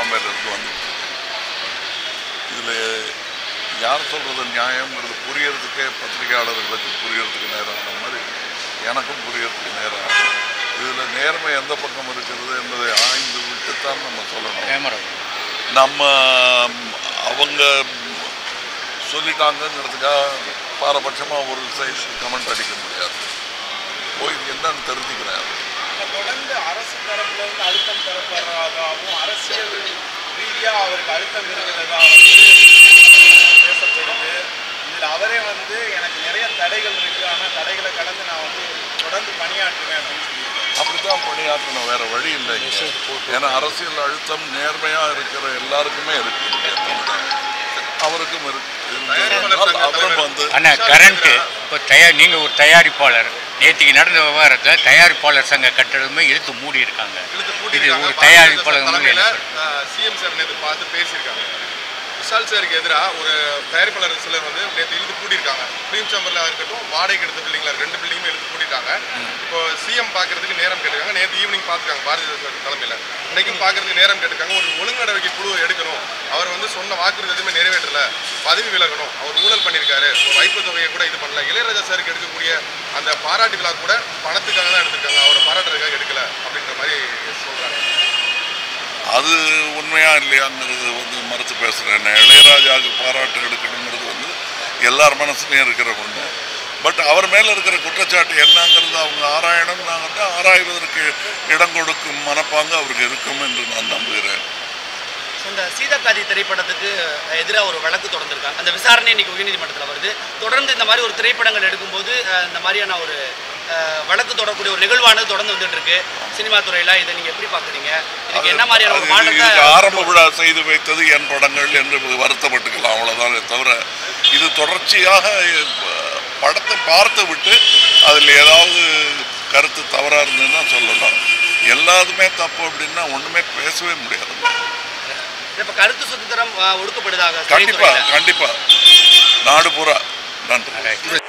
பாம்பேலேருந்து வந்துச்சு இதில் யார் சொல்கிறது நியாயங்கிறது புரியறதுக்கே பத்திரிகையாளர்களுக்கு புரியறதுக்கு நேரம் ஆன மாதிரி எனக்கும் புரியறதுக்கு நேரம் ஆகும் இதில் நேர்மை எந்த பக்கம் இருக்கிறது என்பதை ஆய்ந்து விட்டுத்தான் நம்ம சொல்லணும் கேமரா நம்ம ம், அவங்க சொல்லிட்டாங்கங்கிறதுக்காக பாரபட்சமாக ஒரு சைடு கமெண்ட் அடிக்க முடியாது போய் இது என்னன்னு தெரிஞ்சுக்கிறேன் தொடர்ந்து அரசு தரப்புல இருந்து அழுத்தம் தரப்படுறதாகவும் அரசியல் ரீதியா அவருக்கு அழுத்தம் இருக்கிறதா வந்து அஹ், பேசப்படுது இதுல அவரே வந்து எனக்கு நிறைய தடைகள் இருக்கு ஆனா தடைகளை கடந்து நான் வந்து தொடர்ந்து பணியாற்றுவேன் அப்படின்னு சொல்லியிருக்காரு அப்படித்தான் பணியாற்றணும் வேற வழி இல்லை இங்க. ஏன்னா அரசியல் அழுத்தம் நேர்மையா இருக்கிற எல்லாருக்குமே இருக்கு இங்க தமிழ்நாட்டுல. அவருக்கும் இருக்கு இருந்ததுனால் அவரும் வந்து அண்ணா கரண்ட்டு இப்போ தயார் நீங்கள் ஒரு தயாரிப்பாளர் நேற்றுக்கு நடந்த விவகாரத்தில் தயாரிப்பாளர் சங்க கட்டடமே இழுத்து மூடி இருக்காங்க இழுத்து இது பூட்டியிருக்காங்க. ஒரு தயாரிப்பாளர் பாரதிய மூலியம் ஜனதா என்ன தலைமையில, ஆஹ், சிஎம் சார் நேற்று பார்த்து பேசியிருக்காங்க விஷால் சாருக்கு எதிராக ஒரு தயாரிப்பாளர் சிலர் வந்து நேற்று இழுத்து பூட்டியிருக்காங்க ஃபிலிம் சேம்பரில் இருக்கட்டும் வாடகைக்கு எடுத்த பில்டிங்ல ரெண்டு பில்டிங்குமே இழுத்து பூட்டிட்டாங்க இப்போ சிஎம் பார்க்கறதுக்கு நேரம் கேட்டிருக்காங்க நேற்று ஈவினிங் பார்த்துருக்காங்க பாரதிய ஜனதா தலைமையில் இன்னைக்கும் பார்க்கறதுக்கு நேரம் கேட்டிருக்காங்க ஒரு ஒழுங்கு நடவடிக்கை குழு எடுக்கணும் அவர் வந்து சொன்ன வாக்குறுதி எதுவுமே நிறைவேற்றல பதவி விலகணும் அவர் ஊழல் பண்ணியிருக்காரு ஒரு வைப்பு தொகையை கூட இது பண்ணல இளையராஜா சாருக்கு எடுக்கக்கூடிய அந்த பாராட்டு விழா கூட பணத்துக்காக தான் எடுத்திருக்காங்க அவரை பாராட்டுறதுக்காக எடுக்கல அப்படின்ற மாதிரி சொல்றாங்க அது உண்மையா இல்லையாங்கிறது வந்து மறுத்து பேசுறேன் இளையராஜாவுக்கு பாராட்டு எடுக்கணுங்கிறது வந்து எல்லார் மனசுலையும் இருக்கிற ஒன்று பட் அவர் மேல இருக்கிற குற்றச்சாட்டு என்னங்கிறது அவங்க ஆராயணும்னாங்கட்டா ஆராய்வதற்கு இடம் கொடுக்கும் மனப்பாங்கு அவருக்கு இருக்கும் என்று நான் நம்புகிறேன் இந்த சீதக்காதி திரைப்படத்துக்கு எதிராக ஒரு வழக்கு தொடர்ந்திருக்காங்க அந்த விசாரணை இன்னைக்கு உயர்நீதிமன்றத்தில் வருது தொடர்ந்து இந்த மாதிரி ஒரு திரைப்படங்கள் எடுக்கும்போது அஹ், இந்த மாதிரியான ஒரு அஹ், வழக்கு தொடரக்கூடிய ஒரு நிகழ்வானது தொடர்ந்து வந்துட்டு இருக்கு சினிமா துறையில இதை நீங்க எப்படி பாக்குறீங்க இதுக்கு என்ன மாதிரியான ஒரு அது இதுக்கு மாற்றத்தை ஆரம்ப விழா செய்து வைத்தது என் படங்கள் என்று வருத்தப்பட்டுக்கலாம் அவ்வளவுதானே தவிர இது தொடர்ச்சியாக அஹ், படத்தை பார்த்து விட்டு அதில் ஏதாவது கருத்து தவறா இருந்ததுன்னா சொல்லலாம் எல்லாத்துமே தப்பு அப்படின்னா ஒண்ணுமே பேசவே முடியாது இப்ப கருத்து சுதந்திரம் அஹ், ஒடுக்கப்படுதாக கண்டிப்பா திரைத்துறையில கண்டிப்பா நாடு பூரா நன்றி ரைட்